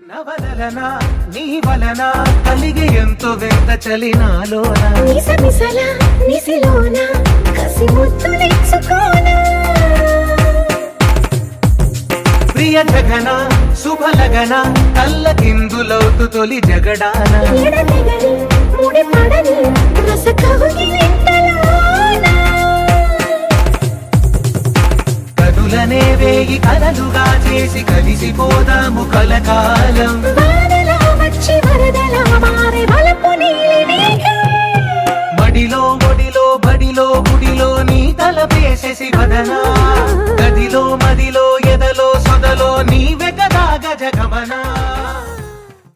నవదలన నీ వలన కలిగి ఎంతో వింత చలినాలోన మిస మిసల నిసిలోన కసి ముద్దులిచ్చుకోనా ప్రియ జగన శుభలగన కళ్ళ కిందులవుతు తొలి జగడాన ఎడతెగని ముడి పడని రస కవుగి వెంటలోన కదులనే వేయి కలలుగా చేసి కలిసిపోదాము కలకాలం వానలా వచ్చి వరదలా మారే వలపు నీలి మేఘం మడిలో ఒడిలో బడిలో గుడిలో నీ తలపేసేసి వదనా గదిలో మదిలో ఎదలో సొదలో నీవె కదా గజగమనా